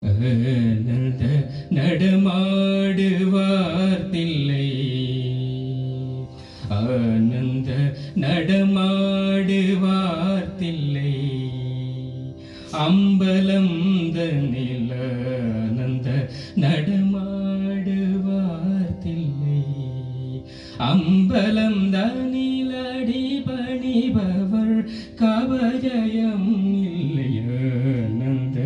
ஆனந்த நடமாடுவார் தில்லை ஆனந்த நடமாடுவார் தில்லை அம்பலம் தனில ஆனந்த நடமாடுவார் தில்லை அம்பலம் தனிலடி பணிபவர் கவஜயம் இல்லையானந்த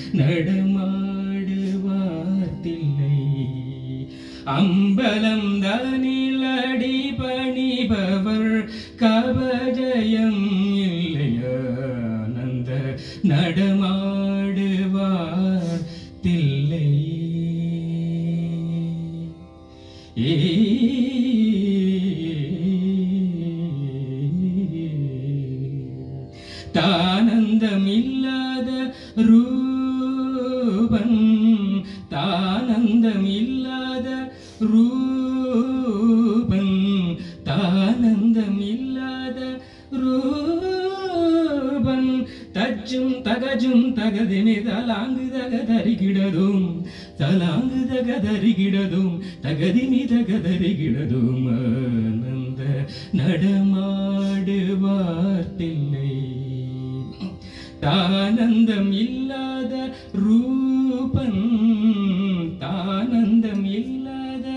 நடமாடுவார் தில்லை அம்பலம் தனிலடி பணிபவர் கவஜயம் இல்லையானந்த நடமாடுவார் தில்லை ஏ தானந்தம் இல்லாத ரூபன் தானந்தம் இல்லாத ரூபன் தானந்தம் இல்லாத ரூபன் தச்சும் தகஜும் தகதினி தலாங்கு தகதறிகிடதும் தலாங்கு தகதறிகிடதும் தகதினி தகதறிகிடதும் ஆனந்த நடமாடுவார் தில்லை தானந்தம் இல்லாத ரூபன் தானந்தம் இல்லாத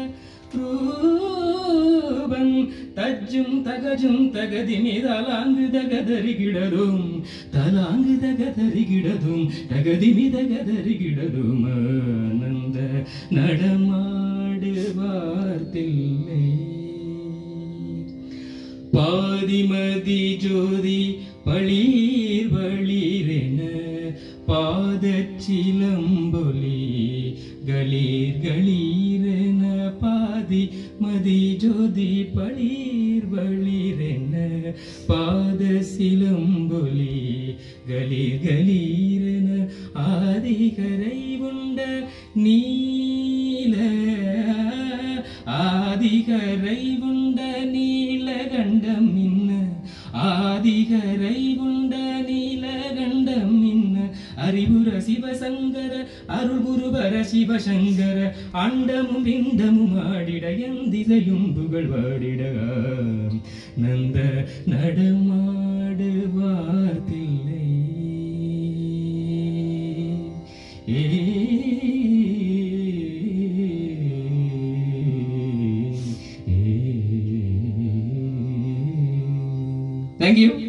ரூபன் தஜ்ஜும் தகஜும் தகதினி தலாங்கு தகதறிகிடதும் தலாங்கு தகதறிகிடதும் தகதினி தகதறிகிடதும் ஆனந்த நடமாடுவார் தில்லை பாதிமதி ஜோதி பளீர் வளீரென பாதச்சிலம்பொலி களீர் களீரென பாதி மதி ஜோதி பளீர் வளீரென பாத சிலம்பொலி களீர் களீரென ஆதிகரை உண்ட நீல ஆதிகரை உண்ட நீலகண்டம் இன்ன ஆதிகரை உண்ட நீலகண்டம் இன்ன அறிவுர சிவசங்கர அருள்குருவர சிவசங்கர அண்டமும் பிண்டமும் ஆடிட என் திசையும் புகழ் வாடிட நந்த நடமாடுவார் தில்லை ஏ Thank you.